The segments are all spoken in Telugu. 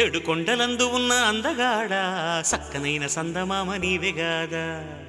ఏడు కొండలందు ఉన్న అందగాడ సక్కనైన సందమామ నీవెగాదా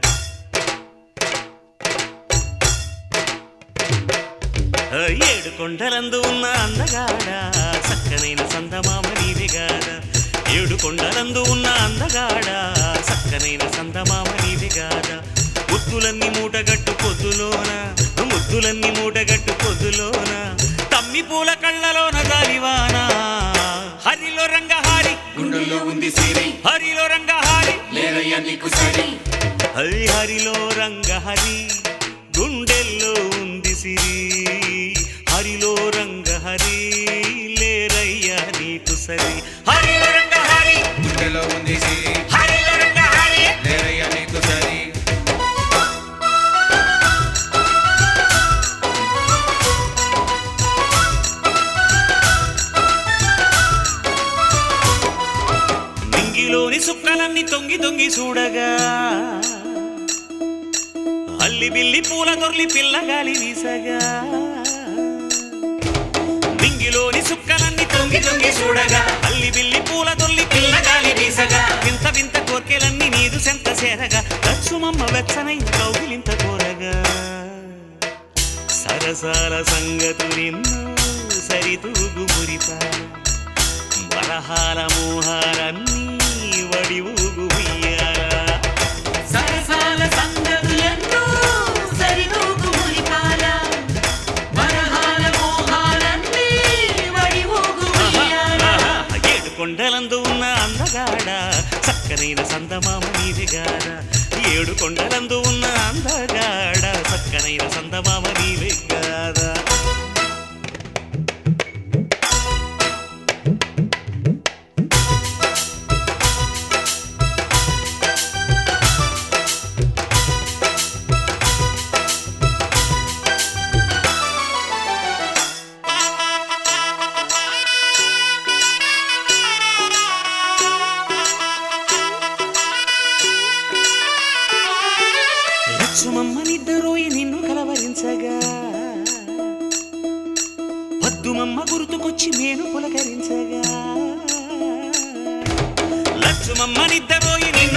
ఆ, ఏడు కొండలందు ఉన్న అందగాడ సక్కనైన సందమామ నీవెగాదా ఏడు కొండలందు ఉన్న అందగాడ సక్కనైన సందమామ నీవెగాదా ముద్దులన్నీ మూటగట్టు పొద్దులోన ముద్దులన్నీ మూటగట్టు పొద్దులోన తమ్మి పూల కళ్ళలోన దాలివాన హరిలో రంగహారి గుండెల్లో ఉంది సిరి హరిలో రంగహారి లేరయ్య నీకు సరి హరి హరిలో రంగహరి గుండెల్లో ఉంది సిరి హరిలో రంగహరి లేరయ్యా నీకు సరి హరిలో రంగహరి గుండెలో ఉంది సిరి హరిలో రంగహరి లేరయ్య నీకు సరి నింగిలోని సుక్కలన్నీ తొంగి తొంగి చూడగా అల్లి బిల్లి పూల దొర్లి పిల్లగాలి వీసగా నింగిలోని సుక్కలన్నీ తొంగి తొంగి చూడగా అల్లి బిల్లి పూల దొర్లి పిల్లగాలి వీసగా వింత వింత కోర్కెలన్నీ నీదు సెంత చేరగా లక్ష్మమ్మ వెచ్చనై కౌగిలింత కోరగా సరసాల సంగతులిన్నో సరితూగు మురిపాల వరహాల మోహాలన్నీ వడి ఊగు ఉయ్యాల సరసాల సంగతులెన్నో సరిదూగు మురిపాల వరహాల మోహాలన్నీ వడి ఊగు ఉయ్యాల. ఏడు కొండలందు ఉన్న అందగాడ చక్కనైన సందమామ నీవెగాడ ఏడు కొండలందు ఉన్న అందగాడ చక్కనైన సందమామ నీవెగాడ లక్ష్మమ్మనిద్దరోయి నిన్ను కలవరించగా పద్దుమమ్మ గుర్తుకొచ్చి నేను పులకరించగా లక్ష్మమ్మనిద్దరోయి నిన్ను